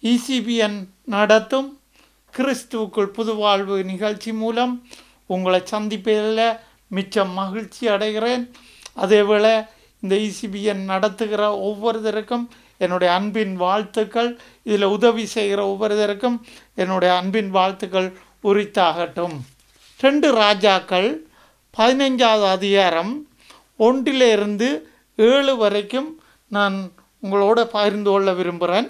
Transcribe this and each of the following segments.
இசிபிஎன் நடத்தும் கிறிஸ்துவுக்குள் புது வாழ்வு நிகழ்ச்சி மூலம் உங்களை சந்திப்பதில் மிச்சம் மகிழ்ச்சி அடைகிறேன் அதேவேளை இந்த இசிபிஎன் நடத்துகிற ஒவ்வொருத்தருக்கும் என்னுடைய அன்பின் வாழ்த்துக்கள் இதில் உதவி செய்கிற ஒவ்வொருத்தருக்கும் என்னுடைய அன்பின் வாழ்த்துக்கள் உரித்தாகட்டும் ரெண்டு ராஜாக்கள் பதினைஞ்சாவது அதிகாரம் ஒன்றிலிருந்து ஏழு வரைக்கும் நான் உங்களோட பகிர்ந்து கொள்ள விரும்புகிறேன்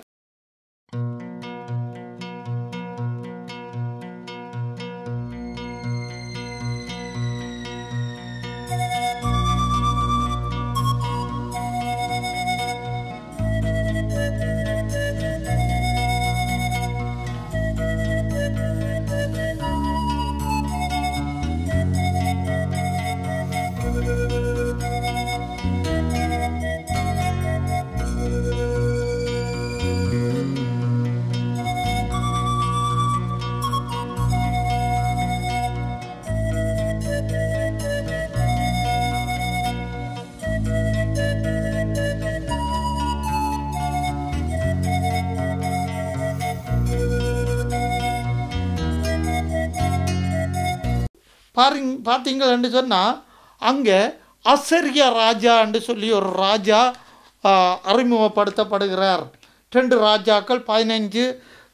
பாருங்க பார்த்தீங்கன்னு சொன்னால் அங்கே அசரிய ராஜா என்று சொல்லி ஒரு ராஜா ஆ, அறிமுகப்படுத்தப்படுகிறார் ரெண்டு ராஜாக்கள் பதினஞ்சு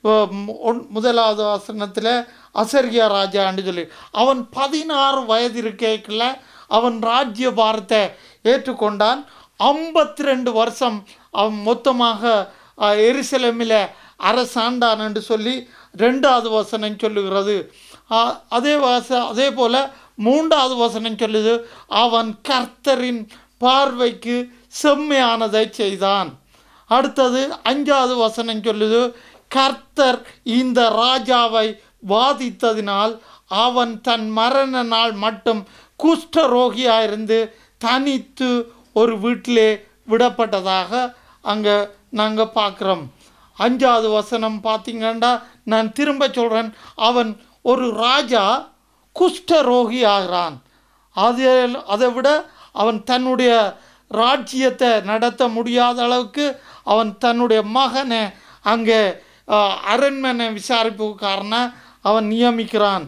ஒன் முதலாவது வசனத்தில் அசரியா ராஜா என்று சொல்லி அவன் பதினாறு வயது இருக்கைக்குள்ள அவன் ராஜ்ய பாரத்தை ஏற்றுக்கொண்டான் ஐம்பத்தி ரெண்டு வருஷம் அவன் மொத்தமாக ஆ, எருசலேமில் அரசாண்டான் என்று சொல்லி ரெண்டாவது வசனம் சொல்லுகிறது ஆ, அதே வாச அதே போல் மூன்றாவது வசனம் சொல்லுது அவன் கர்த்தரின் பார்வைக்கு செம்மையானதை செய்தான் அடுத்தது அஞ்சாவது வசனம் சொல்லுது கர்த்தர் இந்த ராஜாவை வாதித்ததினால் அவன் தன் மரண நாள் மட்டும் குஷ்டரோகியாக இருந்து தனித்து ஒரு வீட்டிலே விடப்பட்டதாக அங்கே நாங்கள் பார்க்குறோம் அஞ்சாவது வசனம் பார்த்தீங்கன்னா நான் திரும்ப சொல்கிறேன் அவன் ஒரு ராஜா குஷ்டரோகி ஆகிறான் அது அதை விட அவன் தன்னுடைய ராஜ்யத்தை நடத்த முடியாத அளவுக்கு அவன் தன்னுடைய மகனை அங்கே ஆ, அரண்மனை விசாரிப்புக்காரனை அவன் நியமிக்கிறான்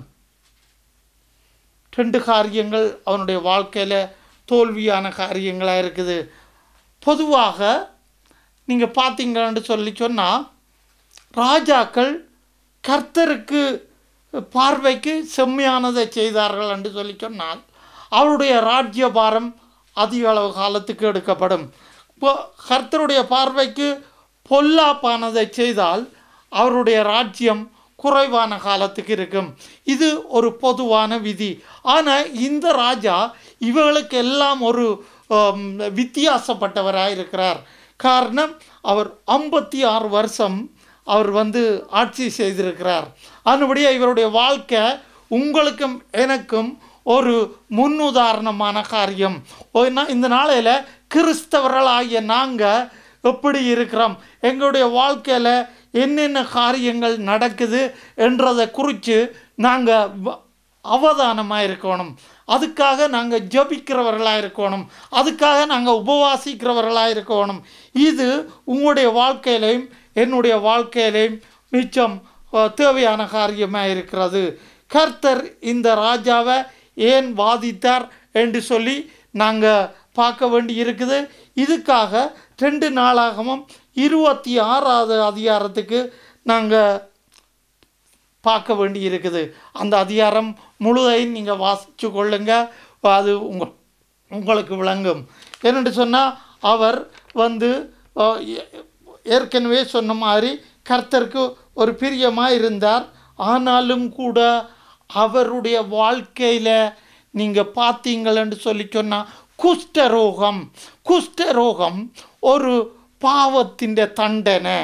ரெண்டு காரியங்கள் அவனுடைய வாழ்க்கையில் தோல்வியான காரியங்களாக இருக்குது பொதுவாக நீங்கள் பார்த்தீங்கன்னு சொல்லி சொன்னால் ராஜாக்கள் கர்த்தருக்கு பார்வைக்கு செம்மையானதை செய்தார்கள் என்று சொல்லி சொன்னால் அவருடைய ராஜ்யபாரம் அதிக அளவு காலத்துக்கு எடுக்கப்படும் இப்போ கர்த்தருடைய பார்வைக்கு பொல்லாப்பானதை செய்தால் அவருடைய ராஜ்யம் குறைவான காலத்துக்கு இருக்கும் இது ஒரு பொதுவான விதி ஆனால் இந்த ராஜா இவர்களுக்கு எல்லாம் ஒரு ஆம், வித்தியாசப்பட்டவராக இருக்கிறார் காரணம் அவர் ஐம்பத்தி ஆறு வருஷம் அவர் வந்து ஆட்சி செய்திருக்கிறார் அதனுடைய இவருடைய வாழ்க்கை உங்களுக்கும் எனக்கும் ஒரு முன்னுதாரணமான காரியம் ஓ- இந்த நாளையில் கிறிஸ்தவர்களாகிய நாங்கள் எப்படி இருக்கிறோம் எங்களுடைய வாழ்க்கையில் என்னென்ன காரியங்கள் நடக்குது என்றதை குறித்து நாங்கள் அவதானமாக இருக்கணும் அதுக்காக நாங்கள் ஜபிக்கிறவர்களாக இருக்கணும் அதுக்காக நாங்கள் உபவாசிக்கிறவர்களாக இருக்கணும் இது உங்களுடைய வாழ்க்கையிலையும் என்னுடைய வாழ்க்கையிலையும் மிச்சம் அஹ், தேவையான காரியமாக இருக்கிறது கர்த்தர் இந்த ராஜாவை ஏன் வாதித்தார் என்று சொல்லி நாங்கள் பார்க்க வேண்டி இருக்குது இதுக்காக ரெண்டு நாளாகவும் இருபத்தி ஆறாவது அதிகாரத்துக்கு நாங்கள் பார்க்க வேண்டி இருக்குது அந்த அதிகாரம் முழுதையும் நீங்கள் வாசித்து கொள்ளுங்க அது உங்கள் உங்களுக்கு விளங்கும் என்னென்று சொன்னால் அவர் வந்து அஹ், ஏ- ஏற்கனவே சொன்ன மாதிரி கர்த்தருக்கு ஒரு பிரியமாக இருந்தார் ஆனாலும் கூட அவருடைய வாழ்க்கையில் நீங்கள் பார்த்தீங்களன்னு சொல்லி சொன்னால் குஷ்டரோகம் குஷ்டரோகம் ஒரு பாவத்தின் தண்டனை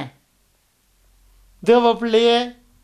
தேவ பிள்ளையே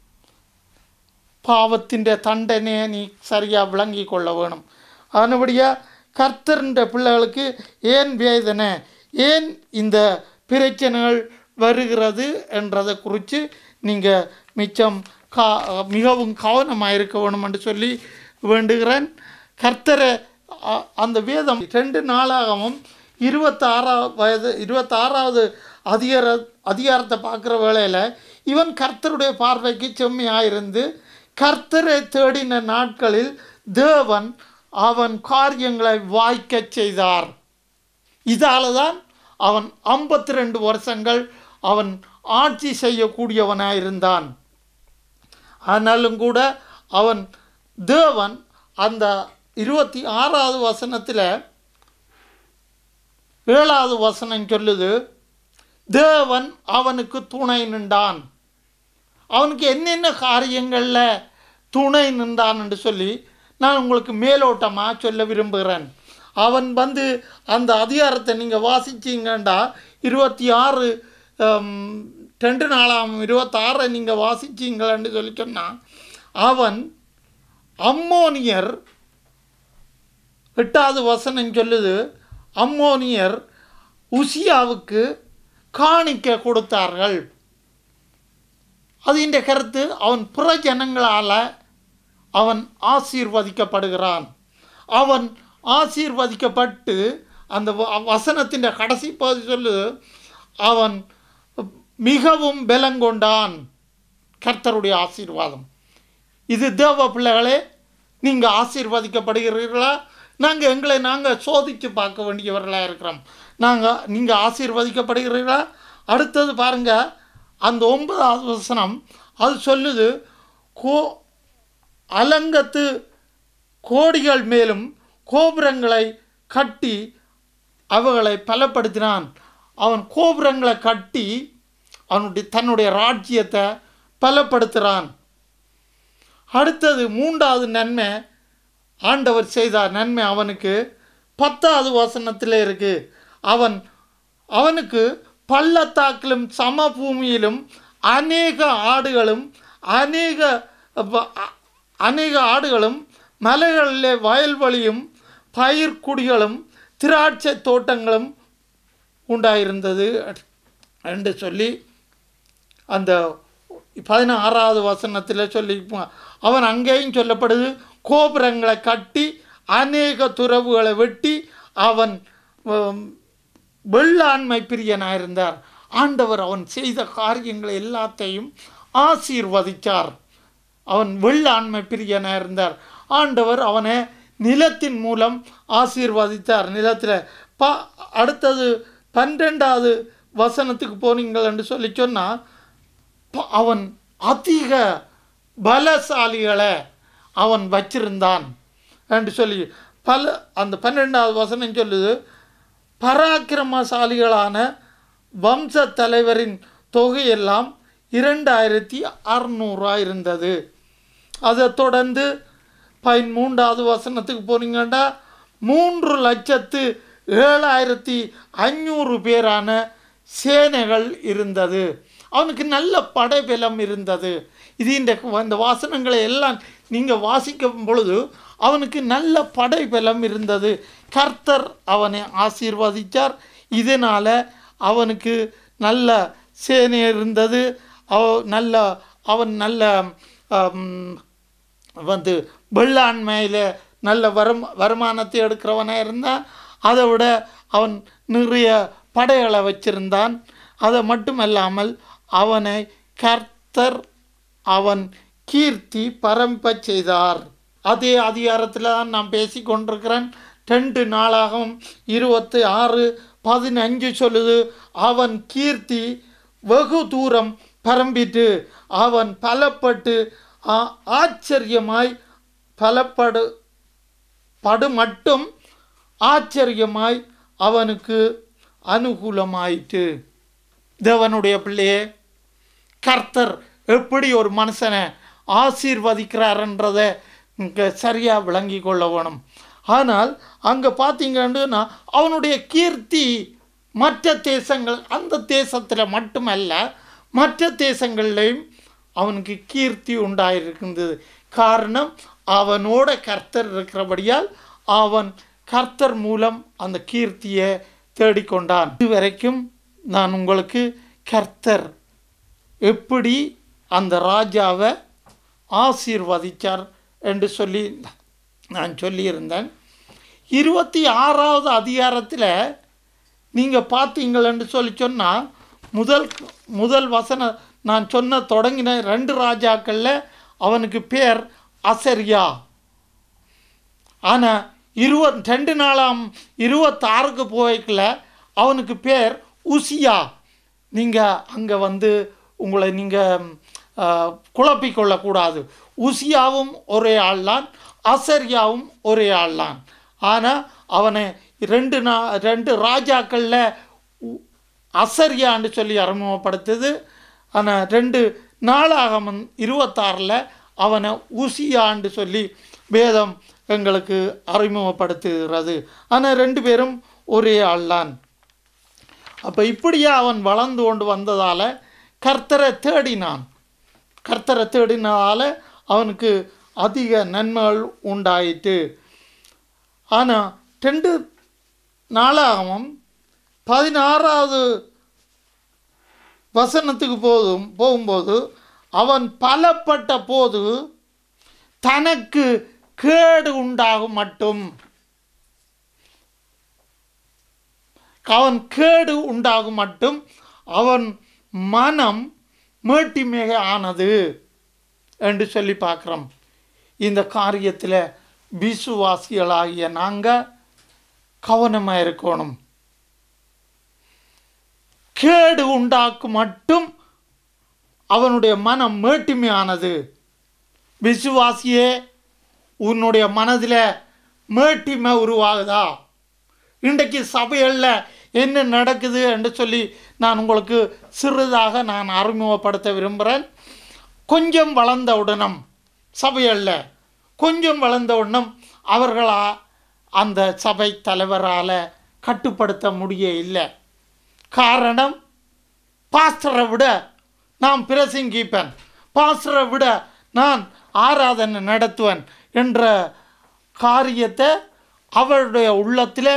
பாவத்திൻ്റെ தண்டனையை நீ சரியாக விளங்கி கொள்ள வேணும் அதனுபடியாக கர்த்தர்ன்ற பிள்ளைகளுக்கு ஏன் வேதனை ஏன் இந்த பிரச்சனைகள் வருகிறது என்றதை குறித்து நீங்கள் மிச்சம் கா மிகவும் கவனமாக இருக்க வேணும் என்று சொல்லி வேண்டுகிறேன் கர்த்தரை அ- அந்த வேதம் ரெண்டு நாளாகவும் இருபத்தாறா வயது இருபத்தாறாவது அதிகார அதிகாரத்தை பார்க்குற வேளையில் இவன் கர்த்தருடைய பார்வைக்கு செம்மையாயிருந்து கர்த்தரை தேடின நாட்களில் தேவன் அவன் காரியங்களை வாய்க்கச் செய்தார் இதால தான் அவன் ஐம்பத்தி ரெண்டு வருஷங்கள் அவன் ஆட்சி செய்யக்கூடியவனாக இருந்தான் ஆனாலும் கூட அவன் தேவன் அந்த இருபத்தி ஆறாவது வசனத்தில் ஏழாவது வசனம் சொல்லுது தேவன் அவனுக்கு துணை நின்றான் அவனுக்கு என்னென்ன காரியங்களில் துணை நின்றான் என்று சொல்லி நான் உங்களுக்கு மேலோட்டமாக சொல்ல விரும்புகிறேன் அவன் வந்து அந்த அதிகாரத்தை நீங்கள் வாசிச்சீங்கண்டா இருபத்தி ஆறு ரெண்டு நாளாம் இருபத்தாறை நீங்கள் வாசிச்சீங்களன்னு சொல்லி சொன்னால் அவன் அம்மோனியர் எட்டாவது வசனம் சொல்லுது அம்மோனியர் உசியாவுக்கு காணிக்க கொடுத்தார்கள் அது இந்த கருத்து அவன் புற ஜனங்களால் அவன் ஆசீர்வதிக்கப்படுகிறான் அவன் ஆசீர்வதிக்கப்பட்டு அந்த வ- வசனத்தின் கடைசி பகுதி சொல்லுது அவன் மிகவும் பலங்கொண்டான் கர்த்தருடைய ஆசீர்வாதம் இது தேவ பிள்ளைகளே நீங்கள் ஆசீர்வதிக்கப்படுகிறீர்களா நாங்கள் எங்களை நாங்கள் சோதித்து பார்க்க வேண்டியவர்களாக இருக்கிறோம் நாங்கள் நீங்கள் ஆசீர்வதிக்கப்படுகிறீர்களா அடுத்தது பாருங்க அந்த ஒன்பதாவது வசனம் அது சொல்லுது கோ அலங்கத்து கோடிகள் மேலும் கோபுரங்களை கட்டி அவைகளை பலப்படுத்தினான் அவன் கோபுரங்களை கட்டி அவனுடைய தன்னுடைய ராஜ்யத்தை பலப்படுத்துகிறான் அடுத்தது மூன்றாவது நன்மை ஆண்டவர் செய்தார் நன்மை அவனுக்கு பத்தாவது வசனத்தில் இருக்கு அவன் அவனுக்கு பள்ளத்தாக்கிலும் சமபூமியிலும் அநேக ஆடுகளும் அநேக வ- அ- அநேக ஆடுகளும் மலைகளிலே வயல்வெளியும் பயிர்க்குடிகளும் திராட்சை தோட்டங்களும் உண்டாயிருந்தது என்று சொல்லி அந்த பதினாறாவது வசனத்தில் சொல்லி அவன் அங்கேயும் சொல்லப்படுது கோபுரங்களை கட்டி அநேக துறவுகளை வெட்டி அவன் உம், வெள்ளாண்மை பிரியனாக இருந்தார் ஆண்டவர் அவன் செய்த காரியங்களை எல்லாத்தையும் ஆசீர்வதித்தார் அவன் வெள்ளாண்மை பிரியனாக இருந்தார் ஆண்டவர் அவனை நிலத்தின் மூலம் ஆசீர்வதித்தார் நிலத்தில் ப அடுத்தது பன்னிரெண்டாவது வசனத்துக்கு போனீங்கள் என்று சொல்லி சொன்னால் ப- அவன் அதிக பலசாலிகளை அவன் வச்சிருந்தான் என்று சொல்லி பல அந்த பன்னெண்டாவது வசனம் சொல்லுது பராக்கிரமசாலிகளான வம்ச தலைவரின் தொகையெல்லாம் இரண்டாயிரத்தி அறநூறா இருந்தது அதை தொடர்ந்து பதிமூன்றாவது வசனத்துக்கு போனீங்கன்னா மூன்று லட்சத்து ஏழாயிரத்தி ஐநூறு பேரான சேனைகள் இருந்தது அவனுக்கு நல்ல படைபலம் இருந்தது இது இந்த இந்த வாசனங்களை எல்லாம் நீங்கள் வாசிக்கும் பொழுது அவனுக்கு நல்ல படைபலம் இருந்தது கர்த்தர் அவனை ஆசீர்வதித்தார் இதனால் அவனுக்கு நல்ல சேனை இருந்தது அவ நல்ல அவன் நல்ல ஆம், வந்து வெள்ளாண்மையில் நல்ல வரும் வருமானத்தை எடுக்கிறவனாக இருந்தான் அதை விட அவன் நிறைய படைகளை வச்சிருந்தான் அதை மட்டுமல்லாமல் அவனை கர்த்தர் அவன் கீர்த்தி பரம்பச் செய்தார் அதே அதிகாரத்தில் தான் நான் பேசி கொண்டிருக்கிறேன் ரெண்டு நாளாகவும் இருபத்தி ஆறு பதினஞ்சு சொல்லுது அவன் கீர்த்தி வெகு தூரம் பரம்பிட்டு அவன் பலப்பட்டு ஆ- ஆச்சரியமாய் பலப்படு படு மட்டும் ஆச்சரியமாய் அவனுக்கு அனுகூலமாயிற்று தேவனுடைய பிள்ளையே கர்த்தர் எப்படி ஒரு மனுஷனை ஆசீர்வதிக்கிறார்ன்றதை இங்கே சரியாக விளங்கி கொள்ள வேணும் ஆனால் அங்கே பார்த்தீங்கன்னா அவனுடைய கீர்த்தி மற்ற தேசங்கள் அந்த தேசத்தில் மட்டுமல்ல மற்ற தேசங்கள்லையும் அவனுக்கு கீர்த்தி உண்டாயிருக்கின்றது காரணம் அவனோட கர்த்தர் இருக்கிறபடியால் அவன் கர்த்தர் மூலம் அந்த கீர்த்தியை தேடிக்கொண்டான் இதுவரைக்கும் நான் உங்களுக்கு கர்த்தர் எப்படி அந்த ராஜாவை ஆசீர்வதித்தார் என்று சொல்லி நான் சொல்லியிருந்தேன் இருபத்தி ஆறாவது அதிகாரத்தில் நீங்கள் பார்த்தீங்களென்று சொல்லி சொன்னால் முதல் முதல் வசன நான் சொன்ன தொடங்கின ரெண்டு ராஜாக்களில் அவனுக்கு பேர் அசரியா ஆனால் இருபத் ரெண்டு நாளாம் இருபத்தாறுக்கு போய்க்கல அவனுக்கு பேர் உசியா நீங்கள் அங்கே வந்து உங்களை நீங்கள் குழப்பிக்கொள்ளக்கூடாது உசியாவும் ஒரே ஆள்தான் அசரியாவும் ஒரே ஆள்தான் ஆனால் அவனை ரெண்டு நா ரெண்டு ராஜாக்களில் உ- அசரியான்னு சொல்லி அறிமுகப்படுத்துது ஆனால் ரெண்டு நாளாகமம் இருபத்தாறில் அவனை உசியான்னு சொல்லி வேதம் எங்களுக்கு அறிமுகப்படுத்துகிறது ஆனால் ரெண்டு பேரும் ஒரே ஆள்தான் அப்போ இப்படியே அவன் வளர்ந்து கொண்டு வந்ததால் கர்த்தரை தேடினான் கர்த்தரை தேடினதால் அவனுக்கு அதிக நன்மைகள் உண்டாயிற்று ஆனால் ரெண்டு நாளாகவும் பதினாறாவது வசனத்துக்கு போதும் போகும்போது அவன் பலப்பட்ட போது தனக்கு கேடு உண்டாகும் மட்டும் அவன் கேடு உண்டாகும் மட்டும் அவன் மனம் மேட்டிமிக ஆனது என்று சொல்லி பார்க்குறோம் இந்த காரியத்தில் விசுவாசிகளாகிய நாங்கள் கவனமாக இருக்கணும் கேடு உண்டாக்கும் மட்டும் அவனுடைய மனம் மேட்டிமையானது விசுவாசியே உன்னுடைய மனதில் மேட்டிமை உருவாகுதா இன்றைக்கு சபைகளில் என்ன நடக்குது என்று சொல்லி நான் உங்களுக்கு சிறிதாக நான் அறிமுகப்படுத்த விரும்புகிறேன் கொஞ்சம் வளர்ந்த உடனும் சபைகளில் கொஞ்சம் வளர்ந்த உடனும் அவர்களா அந்த சபை தலைவரால் கட்டுப்படுத்த முடிய இல்லை காரணம் பாஸ்டரை விட நான் பிரசங்கிப்பேன் பாஸ்டரை விட நான் ஆராதனை நடத்துவேன் என்ற காரியத்தை அவருடைய உள்ளத்தில்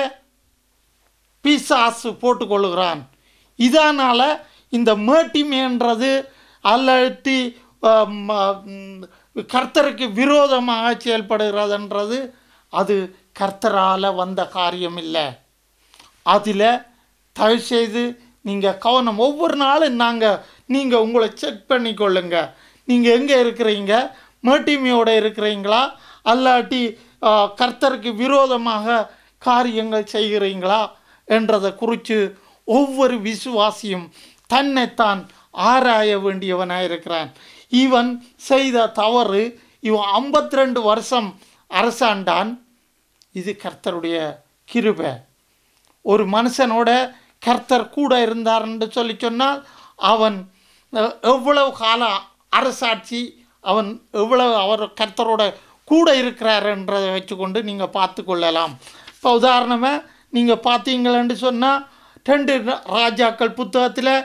பிசாசு போட்டுக்கொள்கிறான் இதனால் இந்த மேட்டிமைன்றது அல்லட்டி ஆம், ஆம், கர்த்தருக்கு விரோதமாக செயல்படுகிறதுன்றது அது கர்த்தரால் வந்த காரியம் இல்லை அதில் தயவுசெய்து நீங்கள் கவனம் ஒவ்வொரு நாளும் நாங்கள் நீங்கள் உங்களை செக் பண்ணிக்கொள்ளுங்க நீங்கள் எங்கே இருக்கிறீங்க மேட்டிமையோடு இருக்கிறீங்களா அல்லாட்டி ஆ, கர்த்தருக்கு விரோதமாக காரியங்கள் செய்கிறீங்களா என்றதை குறித்து ஒவ்வொரு விசுவாசியும் தன்னைத்தான் ஆராய வேண்டியவனாக இருக்கிறான் இவன் செய்த தவறு இவன் 52 வருஷம் அரசாண்டான் இது கர்த்தருடைய கிருபை ஒரு மனுஷனோட கர்த்தர் கூட இருந்தார்ன்னு சொல்லி சொன்னால் அவன் அஹ், எவ்வளவு கால அரசாட்சி அவன் எவ்வளவு அவர் கர்த்தரோட கூட இருக்கிறாருன்றதை வச்சுக்கொண்டு நீங்கள் பார்த்து கொள்ளலாம் இப்போ உதாரணமாக நீங்கள் பார்த்தீங்களேன்னு சொன்னால் ரெண்டு ரா- ராஜாக்கள் புத்தகத்தில்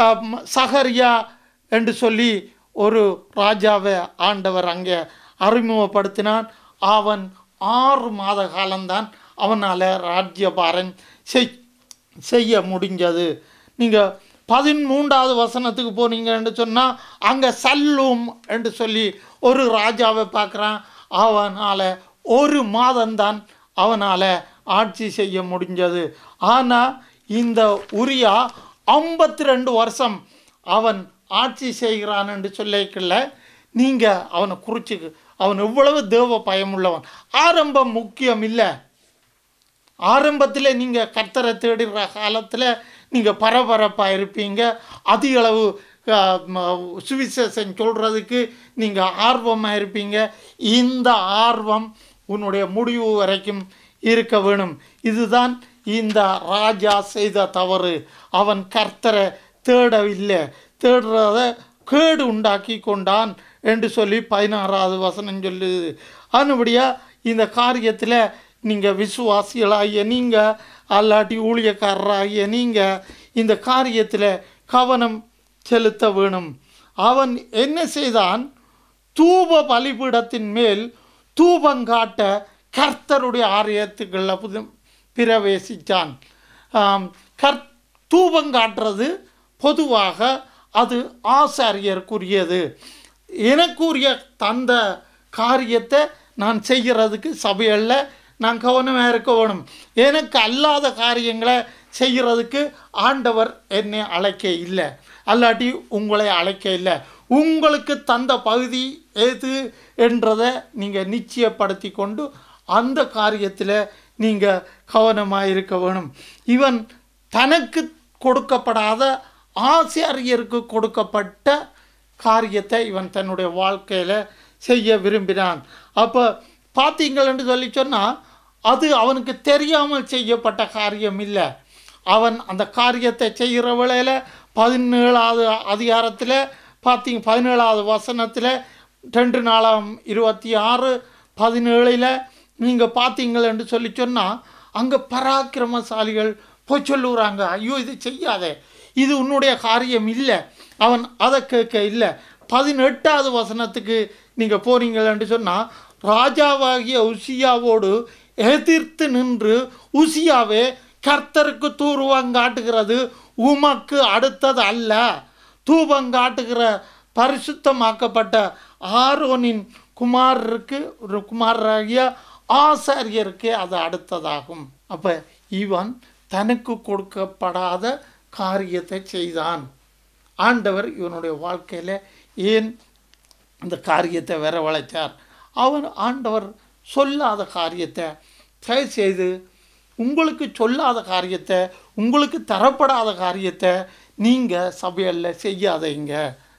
சகரியா என்று சொல்லி ஒரு ராஜாவை ஆண்டவர் அங்கே அறிமுகப்படுத்தினான் அவன் ஆறு மாத காலம்தான் அவனால் ராஜ்யபாரம் செய் செய்ய முடிஞ்சது நீங்கள் பதிமூன்றாவது வசனத்துக்கு போனீங்கன்னு சொன்னால் அங்கே சல்லும் என்று சொல்லி ஒரு ராஜாவை பார்க்குறான் அவனால் ஒரு மாதம்தான் அவனால் ஆட்சி செய்ய முடிஞ்சது ஆனால் இந்த உரியா ஐம்பத்தி ரெண்டு வருஷம் அவன் ஆட்சி செய்கிறான் என்று சொல்லிக்கல நீங்கள் அவனை குறிச்சு அவன் எவ்வளவு தேவ பயமுள்ளவன் ஆரம்பம் முக்கியம் இல்லை ஆரம்பத்தில் நீங்கள் கர்த்தரை தேடுகிற காலத்தில் நீங்கள் பரபரப்பாக இருப்பீங்க அதிக அளவு அஹ், ம- சுவிசேஷம் சொல்கிறதுக்கு நீங்கள் ஆர்வமாக இருப்பீங்க இந்த ஆர்வம் உன்னுடைய முடிவு வரைக்கும் இருக்க வேணும் இதுதான் இந்த ராஜா செய்த தவறு அவன் கர்த்தரை தேடவில்லை தேடுறத கேடு உண்டாக்கி கொண்டான் என்று சொல்லி பதினாறாவது வசனம் சொல்லுது அதுபடியாக இந்த காரியத்தில் நீங்கள் விசுவாசிகளாகிய நீங்கள் அல்லாட்டி ஊழியக்காரராகிய நீங்கள் இந்த காரியத்தில் கவனம் செலுத்த வேணும் அவன் என்ன செய்தான் தூப பலிபீடத்தின் மேல் தூபங்காட்ட கர்த்தருடைய ஆலயத்துக்குள்ள புது பிரவேசித்தான் ஆம், கர் தூபங்காட்டுறது பொதுவாக அது ஆசாரியருக்குரியது எனக்குரிய தந்த காரியத்தை நான் செய்கிறதுக்கு சபைகளில் நான் கவனமாக இருக்க வேணும் எனக்கு அல்லாத காரியங்களை செய்கிறதுக்கு ஆண்டவர் என்னை அழைக்க இல்லை அல்லாட்டி உங்களை அழைக்க இல்லை உங்களுக்கு தந்த பகுதி எது என்றதை நீங்கள் நிச்சயப்படுத்தி கொண்டு அந்த காரியத்தில் நீங்கள் கவனமாக இருக்க வேணும் இவன் தனக்கு கொடுக்கப்படாத ஆசிரியருக்கு கொடுக்கப்பட்ட காரியத்தை இவன் தன்னுடைய வாழ்க்கையில் செய்ய விரும்பினான் அப்போ பார்த்தீங்களென்று சொல்லி சொன்னால் அது அவனுக்கு தெரியாமல் செய்யப்பட்ட காரியம் இல்லை அவன் அந்த காரியத்தை செய்கிற வேளையில் பதினேழாவது அதிகாரத்தில் பார்த்தீங்க பதினேழாவது வசனத்தில் ரெண்டு நாளாம் இருபத்தி ஆறு பதினேழில் நீங்கள் பார்த்தீங்களென்று சொல்லி சொன்னால் அங்கே பராக்கிரமசாலிகள் போய் சொல்லுகிறாங்க ஐயோ இது செய்யாதே இது உன்னுடைய காரியம் இல்லை அவன் அதை கேட்க இல்லை பதினெட்டாவது வசனத்துக்கு நீங்கள் போறீங்களேன்னு சொன்னால் ராஜாவாகிய உசியாவோடு எதிர்த்து நின்று உசியாவே கர்த்தருக்கு தூர்வங்காட்டுகிறது உமக்கு அடுத்தது அல்ல தூபங்காட்டுகிற பரிசுத்தமாக்கப்பட்ட ஆரோனின் குமாரருக்கு ஒரு குமாரராகிய ஆசாரியருக்கு அது அடுத்ததாகும் அப்போ இவன் தனக்கு கொடுக்கப்படாத காரியத்தை செய்தான் ஆண்டவர் இவனுடைய வாழ்க்கையில் ஏன் இந்த காரியத்தை வரவழைத்தார் அவன் ஆண்டவர் சொல்லாத காரியத்தை தயவு செய்து உங்களுக்கு சொல்லாத காரியத்தை உங்களுக்கு தரப்படாத காரியத்தை நீங்கள் சபையில் செய்யாதீங்க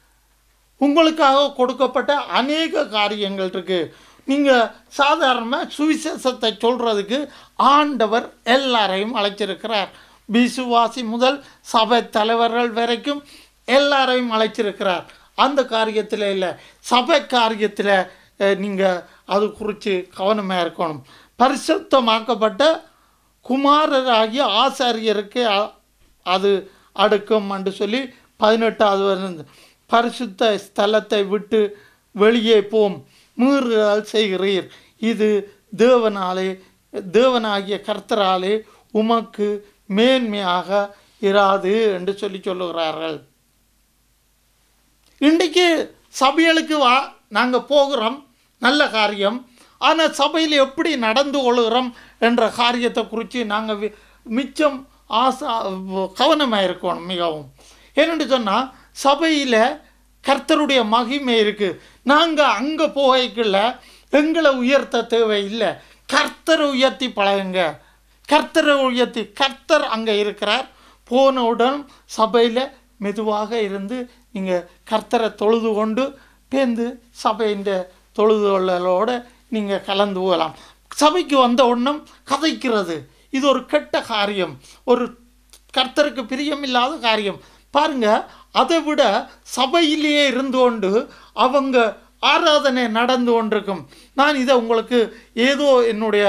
உங்களுக்காக கொடுக்கப்பட்ட அநேக காரியங்கள் இருக்குது நீங்கள் சாதாரணமாக சுவிசேஷத்தை சொல்கிறதுக்கு ஆண்டவர் எல்லாரையும் அழைச்சிருக்கிறார் விசுவாசி முதல் சபை தலைவர்கள் வரைக்கும் எல்லாரையும் அழைச்சிருக்கிறார் அந்த காரியத்தில் இல்லை சபை காரியத்தில் நீங்கள் அது குறித்து கவனமாக இருக்கணும் பரிசுத்தமாக்கப்பட்ட குமாரராகிய ஆசாரியருக்கு அ- அது அடுக்கும் என்று சொல்லி பதினெட்டாவது வருது பரிசுத்த ஸ்தலத்தை விட்டு வெளியே போம் மீறுதல் செய்கிறீர் இது தேவனாலே தேவனாகிய கர்த்தராலே உமக்கு மேன்மையாக இராது என்று சொல்லி சொல்லுகிறார்கள் இன்றைக்கு சபைகளுக்கு வா நாங்கள் போகிறோம் நல்ல காரியம் ஆனால் சபையில் எப்படி நடந்து கொள்கிறோம் என்ற காரியத்தை குறித்து நாங்கள் மிச்சம் ஆசா கவனமாக இருக்கணும் மிகவும் ஏனென்று சொன்னால் சபையில் கர்த்தருடைய மகிமை இருக்குது நாங்கள் அங்கே போகைக்குள்ள எங்களை உயர்த்த தேவையில்லை கர்த்தரை உயர்த்தி பழகுங்க கர்த்தரை உயர்த்தி கர்த்தர் அங்கே இருக்கிறார் போனவுடன் சபையில் மெதுவாக இருந்து நீங்கள் கர்த்தரை தொழுது கொண்டு பேந்து சபையின் தொழுது கொள்ளலோடு நீங்கள் கலந்து போகலாம் சபைக்கு வந்த உடனும் கதைக்கிறது இது ஒரு கெட்ட காரியம் ஒரு கர்த்தருக்கு பிரியமில்லாத காரியம் பாருங்க அதை விட சபையிலேயே இருந்து கொண்டு அவங்க ஆராதனை நடந்து கொண்டிருக்கும் நான் இதை உங்களுக்கு ஏதோ என்னுடைய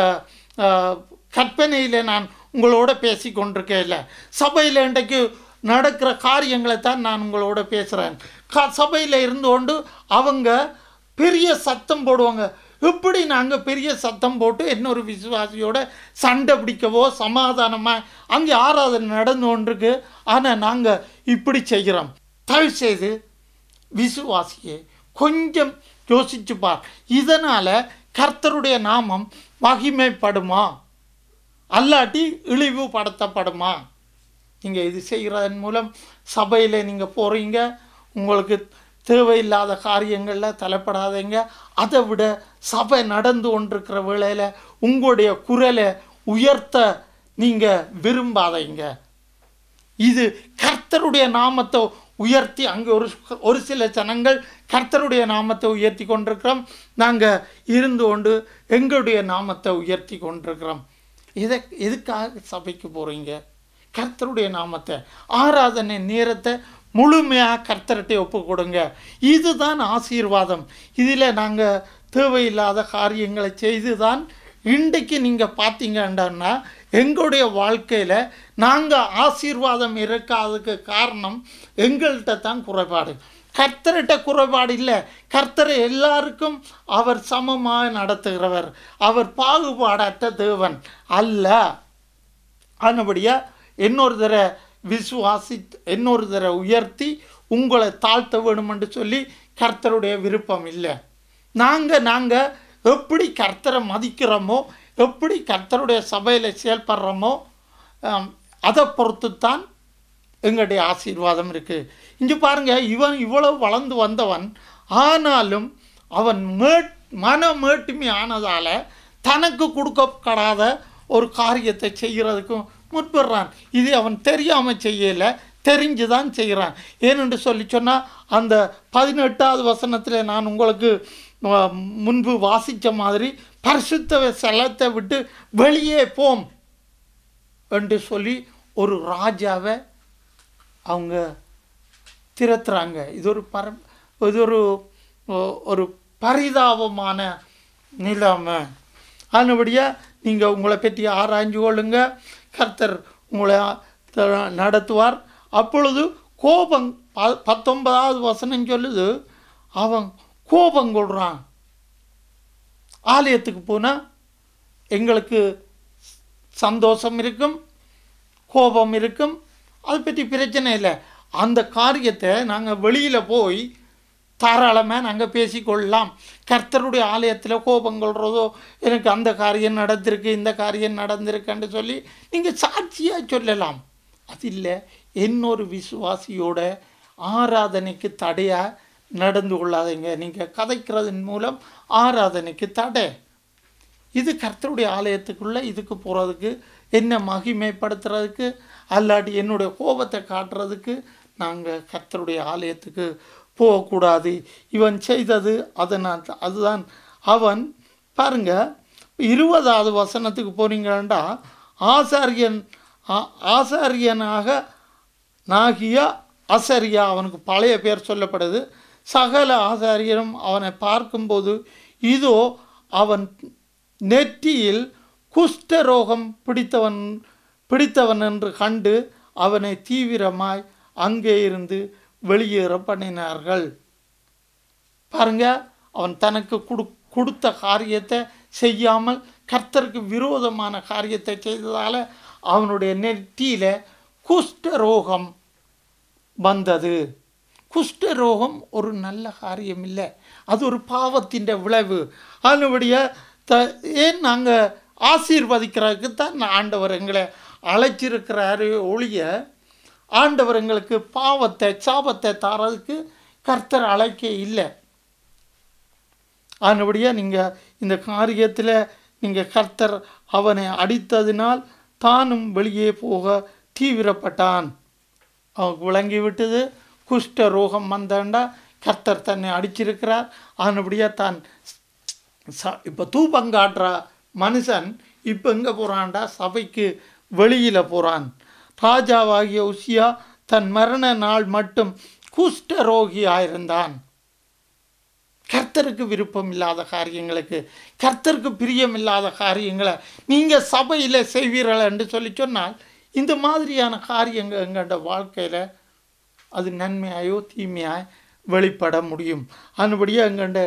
கற்பனையில் நான் உங்களோட பேசி கொண்டிருக்கேன் இல்லை சபையில் இன்றைக்கு நடக்கிற காரியங்களை தான் நான் உங்களோட பேசுகிறேன் க சபையில் இருந்து கொண்டு அவங்க பெரிய சத்தம் போடுவாங்க எப்படி நாங்கள் பெரிய சத்தம் போட்டு இன்னொரு விசுவாசியோட சண்டை பிடிக்கவோ சமாதானமாக அங்கே ஆராதனை நடந்து கொண்டிருக்கு ஆனால் நாங்கள் இப்படி செய்கிறோம் தயவு செய்து விசுவாசியே கொஞ்சம் யோசிச்சு பார் இதனால் கர்த்தருடைய நாமம் மகிமைப்படுமா அல்லாட்டி இழிவுபடுத்தப்படுமா நீங்கள் இது செய்கிறதன் மூலம் சபையில் நீங்கள் போகிறீங்க உங்களுக்கு தேவையில்லாத காரியங்களில் தலைப்படாதீங்க அதை விட சபை நடந்து கொண்டிருக்கிற வேளையில் உங்களுடைய குரலை உயர்த்த நீங்கள் விரும்பாதீங்க இது கர்த்தருடைய நாமத்தை உயர்த்தி அங்கே ஒரு ஒரு சில ஜனங்கள் கர்த்தருடைய நாமத்தை உயர்த்தி கொண்டிருக்கிறோம் நாங்கள் இருந்து கொண்டு எங்களுடைய நாமத்தை உயர்த்தி கொண்டிருக்கிறோம் இதை எதுக்காக சபைக்கு போகிறீங்க கர்த்தருடைய நாமத்தை ஆராதனை நேரத்தை முழுமையாக கர்த்தர்கிட்ட ஒப்பு கொடுங்க இதுதான் ஆசீர்வாதம் இதில் நாங்கள் தேவையில்லாத காரியங்களை செய்து தான் இன்றைக்கு நீங்கள் பார்த்தீங்கன்னா எங்களுடைய வாழ்க்கையில் நாங்கள் ஆசீர்வாதம் இருக்காததுக்கு காரணம் எங்கள்கிட்ட தான் குறைபாடு கர்த்தர்கிட்ட குறைபாடு இல்லை கர்த்தரை எல்லாருக்கும் அவர் சமமாக நடத்துகிறவர் அவர் பாகுபாடற்ற தேவன் அல்ல ஆனபடியாக இன்னொரு தர விசுவாசி இன்னொரு தர உயர்த்தி உங்களை தாழ்த்த வேணுமென்று சொல்லி கர்த்தருடைய விருப்பம் இல்லை நாங்கள் நாங்கள் எப்படி கர்த்தரை மதிக்கிறோமோ எப்படி கர்த்தருடைய சபையில் செயல்படுறோமோ ஆம், அதை பொறுத்து தான் எங்களுடைய ஆசீர்வாதம் இருக்குது இங்கே பாருங்க இவன் இவ்வளவு வளர்ந்து வந்தவன் ஆனாலும் அவன் மேட் மன மேட்டுமை ஆனதால் தனக்கு கொடுக்கப்படாத ஒரு காரியத்தை செய்கிறதுக்கும் முற்படுறான் இது அவன் தெரியாமல் செய்யலை தெரிஞ்சு தான் செய்கிறான் ஏனென்று சொல்லி சொன்னால் அந்த பதினெட்டாவது வசனத்தில் நான் உங்களுக்கு அஹ், முன்பு வாசித்த மாதிரி பரிசுத்த செலத்தை விட்டு வெளியே போம் என்று சொல்லி ஒரு ராஜாவை அவங்க திரத்துறாங்க இது ஒரு பர இது ஒரு ஒ- ஒரு பரிதாபமான நிலைமை அதனுபடியாக நீங்கள் உங்களை பற்றி ஆராய்ஞ்சு கொள்ளுங்க கர்த்தர் உங்களை த- நடத்துவார் அப்பொழுது கோபம் ப பத்தொன்பதாவது வசனம் சொல்லுது அவன் கோபம் கொள்றான் ஆலயத்துக்கு போனால் எங்களுக்கு சந்தோஷம் இருக்கும் கோபம் இருக்கும் அதை பற்றி பிரச்சனை இல்லை அந்த காரியத்தை நாங்கள் வெளியில் போய் தாராளமாக நாங்கள் பேசிக்கொள்ளலாம் கர்த்தருடைய ஆலயத்தில் கோபம் கொள்றதோ எனக்கு அந்த காரியம் நடந்திருக்கு இந்த காரியம் நடந்திருக்குன்னு சொல்லி நீங்கள் சாட்சியாக சொல்லலாம் அது இல்லை இன்னொரு விசுவாசியோட ஆராதனைக்கு தடையாக நடந்து கொள்ளாதீங்க நீங்கள் கதைக்கிறதன் மூலம் ஆராதனைக்கு தடை இது கர்த்தருடைய ஆலயத்துக்குள்ளே இதுக்கு போகிறதுக்கு என்ன மகிமைப்படுத்துறதுக்கு அல்லாட்டி என்னுடைய கோபத்தை காட்டுறதுக்கு நாங்கள் கர்த்தருடைய ஆலயத்துக்கு போகக்கூடாது இவன் செய்தது அதனால் அதுதான் அவன் பாருங்க இருபதாவது வசனத்துக்கு போனீங்கன்னா ஆசாரியன் ஆ- ஆசாரியனாக நாகிய அசரியா அவனுக்கு பழைய பேர் சொல்லப்படுது சகல ஆசாரியரும் அவனை பார்க்கும்போது இதோ அவன் நெற்றியில் குஷ்டரோகம் பிடித்தவன் பிடித்தவன் என்று கண்டு அவனை தீவிரமாய் அங்கே இருந்து வெளியேற பண்ணினார்கள் பாருங்க அவன் தனக்கு கொடு கொடுத்த காரியத்தை செய்யாமல் கர்த்தருக்கு விரோதமான காரியத்தை செய்ததால் அவனுடைய நெற்றியில் குஷ்டரோகம் வந்தது குஷ்டரோகம் ஒரு நல்ல காரியம் இல்லை அது ஒரு பாவத்தின் விளைவு அதனுடைய த ஏன் நாங்கள் ஆசீர்வதிக்கிறதுக்கு தான் ஆண்டவர் எங்களை அழைச்சிருக்கிறாரு ஒழிய ஆண்டவர் எங்களுக்கு பாவத்தை சாபத்தை தாரதுக்கு கர்த்தர் அழைக்க இல்லை அதனுடைய நீங்கள் இந்த காரியத்தில் நீங்கள் கர்த்தர் அவனை அடித்ததினால் தானும் வெளியே போக தீவிரப்பட்டான் அவனுக்கு விளங்கி விட்டது குஷ்ட ரோகம் வந்தாண்டா கர்த்தர் தன்னை அடிச்சிருக்கிறார் அதனுபடியாக தான் ச இப்போ தூபம் காட்டுற மனுஷன் இப்போ எங்கே போகிறான்டா சபைக்கு வெளியில் போகிறான் ராஜாவாகிய உசியா தன் மரண நாள் மட்டும் குஷ்ட ரோகியாயிருந்தான் கர்த்தருக்கு விருப்பம் இல்லாத காரியங்களுக்கு கர்த்தருக்கு பிரியம் இல்லாத காரியங்களை நீங்கள் சபையில் செய்வீர்கள் என்று சொல்லி சொன்னால் இந்த மாதிரியான காரியங்கள் எங்களோட வாழ்க்கையில் அது நன்மையாயோ தீமையாய் வெளிப்பட முடியும் அதுபடியே எங்கள்ட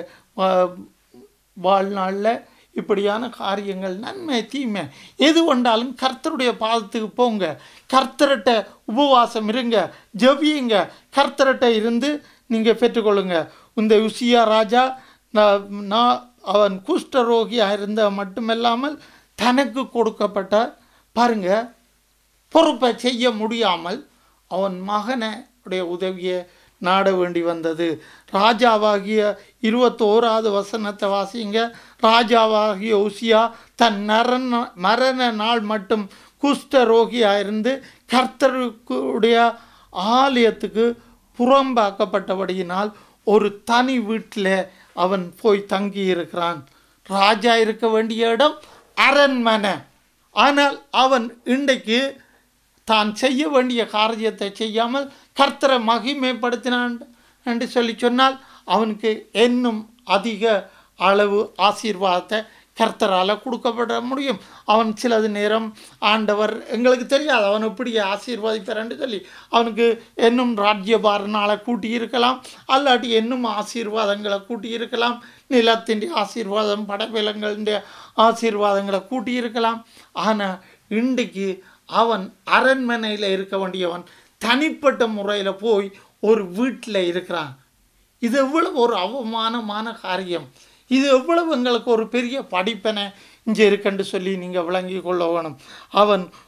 வாழ்நாளில் இப்படியான காரியங்கள் நன்மை தீமை எது கொண்டாலும் கர்த்தருடைய பாதத்துக்கு போங்க கர்த்தர்கிட்ட உபவாசம் இருங்க ஜெபியுங்க கர்த்தர்கிட்ட இருந்து நீங்கள் பெற்றுக்கொள்ளுங்க இந்த உசியா ராஜா நான் நான் அவன் குஷ்டரோகியாக இருந்த மட்டுமல்லாமல் தனக்கு கொடுக்கப்பட்ட பாருங்க பொறுப்பை செய்ய முடியாமல் அவன் மகனுடைய உதவியை நாட வேண்டி வந்தது ராஜாவாகிய இருபத்தோராவது வசனத்தை வாசிங்க ராஜாவாகிய உசியா தன் நரண மரண நாள் மட்டும் குஷ்ட ரோகியாக இருந்து கர்த்தருக்குடைய ஆலயத்துக்கு புறம்பாக்கப்பட்டபடியினால் ஒரு தனி வீட்டில் அவன் போய் தங்கி இருக்கிறான் ராஜா இருக்க வேண்டிய இடம் அரண்மனை ஆனால் அவன் இன்றைக்கு தான் செய்ய வேண்டிய காரியத்தை செய்யாமல் கர்த்தரை மகிமைப்படுத்தினான் என்று சொல்லி சொன்னால் அவனுக்கு இன்னும் அதிக அளவு ஆசீர்வாதத்தை கர்த்தரால் கொடுக்கப்பட முடியும் அவன் சிலது நேரம் ஆண்டவர் எங்களுக்கு தெரியாது அவன் இப்படி ஆசீர்வதிப்பார்ன்னு சொல்லி அவனுக்கு இன்னும் ராஜ்யபாரனால் கூட்டி இருக்கலாம் அல்லாட்டி இன்னும் ஆசீர்வாதங்களை கூட்டி இருக்கலாம் நிலத்தின் ஆசீர்வாதம் படவிலங்களுடைய ஆசீர்வாதங்களை கூட்டி இருக்கலாம் ஆனால் இன்றைக்கு அவன் அரண்மனையில் இருக்க வேண்டியவன் தனிப்பட்ட முறையில் போய் ஒரு வீட்டில் இருக்கிறான் இது எவ்வளவு ஒரு அவமானமான காரியம் இது எவ்வளவு எங்களுக்கு ஒரு பெரிய படிப்பனை இங்கே இருக்குன்னு சொல்லி நீங்கள் விளங்கி கொள்ள வேணும் அவன்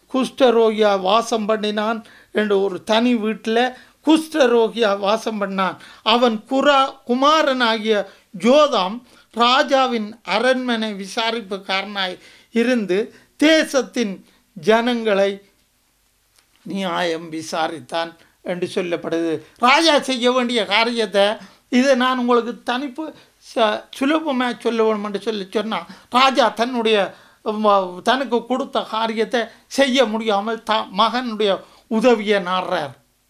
குஷ்டரோகியா வாசம் பண்ணினான் என்று ஒரு தனி வீட்டில் குஷ்டரோகியா வாசம் பண்ணான் அவன் குரா குமாரனாகிய ஜோதாம் ராஜாவின் அரண்மனை விசாரிப்புக்காரனாய் இருந்து தேசத்தின் ஜனங்களை நியாயம் விசாரித்தான் என்று சொல்லப்படுது ராஜா செய்ய வேண்டிய காரியத்தை இதை நான் உங்களுக்கு தனிப்பு ச- சுலபமாக சொல்ல வேணும் என்று சொல்லி சொன்னால் ராஜா தன்னுடைய ம- தனக்கு கொடுத்த காரியத்தை செய்ய முடியாமல் த மகனுடைய உதவியை நாடுறார்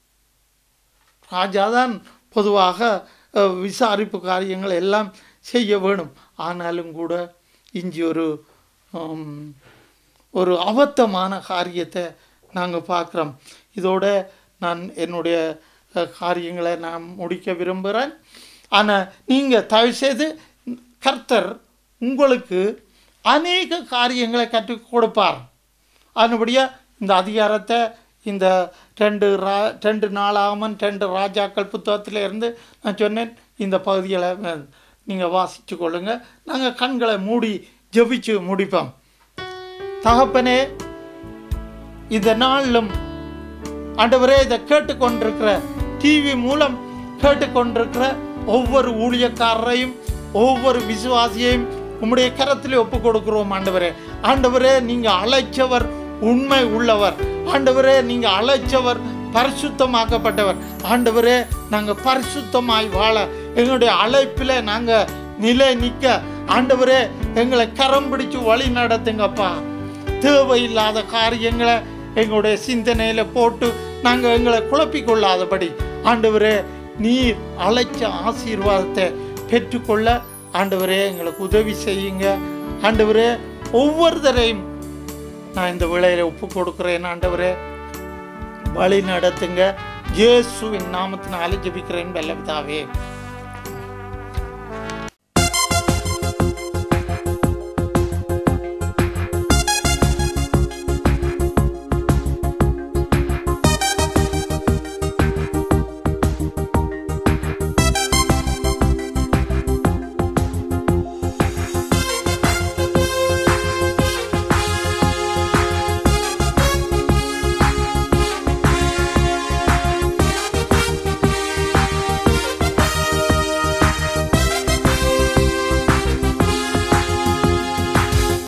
ராஜா தான் பொதுவாக அஹ், விசாரிப்பு காரியங்கள் எல்லாம் செய்ய வேணும் ஆனாலும் கூட இஞ்சி ஒரு ஹம், ஒரு அபத்தமான காரியத்தை நாங்கள் பார்க்குறோம் இதோட நான் என்னுடைய அஹ், காரியங்களை நான் முடிக்க விரும்புகிறேன் ஆனால் நீங்கள் தயவுசெய்து கர்த்தர் உங்களுக்கு அநேக காரியங்களை கற்றுக் கொடுப்பார் அதனுபடியாக இந்த அதிகாரத்தை இந்த ரெண்டு ரா ரெண்டு நாளாமன் ரெண்டு ராஜாக்கள் புத்தகத்தில் இருந்து நான் சொன்னேன் இந்த பகுதிகளை நீங்கள் வாசித்து கொள்ளுங்கள் நாங்கள் கண்களை மூடி ஜெபிச்சு முடிப்போம் தகப்பனே இந்த நாளிலும் ஆண்டவரே இதை கேட்டுக்கொண்டிருக்கிற டிவி மூலம் கேட்டுக்கொண்டிருக்கிற ஒவ்வொரு ஊழியக்காரரையும் ஒவ்வொரு விசுவாசியையும் உம்முடைய கரத்தில் ஒப்பு கொடுக்கிறோம் ஆண்டவரே ஆண்டவரே நீங்க அழைச்சவர் உண்மை உள்ளவர் ஆண்டவரே நீங்க அழைச்சவர் பரிசுத்தமாக்கப்பட்டவர் ஆண்டவரே நாங்க பரிசுத்தமாய் வாழ எங்களுடைய அழைப்பில் நாங்க நிலை நிற்க ஆண்டவரே எங்களை கரம் பிடிச்சு வழி நடத்துங்கப்பா தேவையில்லாத காரியங்களை எங்களுடைய சிந்தனையில் போட்டு நாங்கள் எங்களை குழப்பிக் கொள்ளாதபடி ஆண்டவரே நீர் அழைச்ச ஆசீர்வாதத்தை பெற்றுக்கொள்ள ஆண்டவரே எங்களுக்கு உதவி செய்யுங்க ஆண்டவரே ஒவ்வொருத்தரையும் நான் இந்த விளையில ஒப்பு கொடுக்குறேன் ஆண்டவரே வழி நடத்துங்க இயேசுவின் நாமத்தினால ஜெபிக்கிறேன் வெள்ளவிதாவே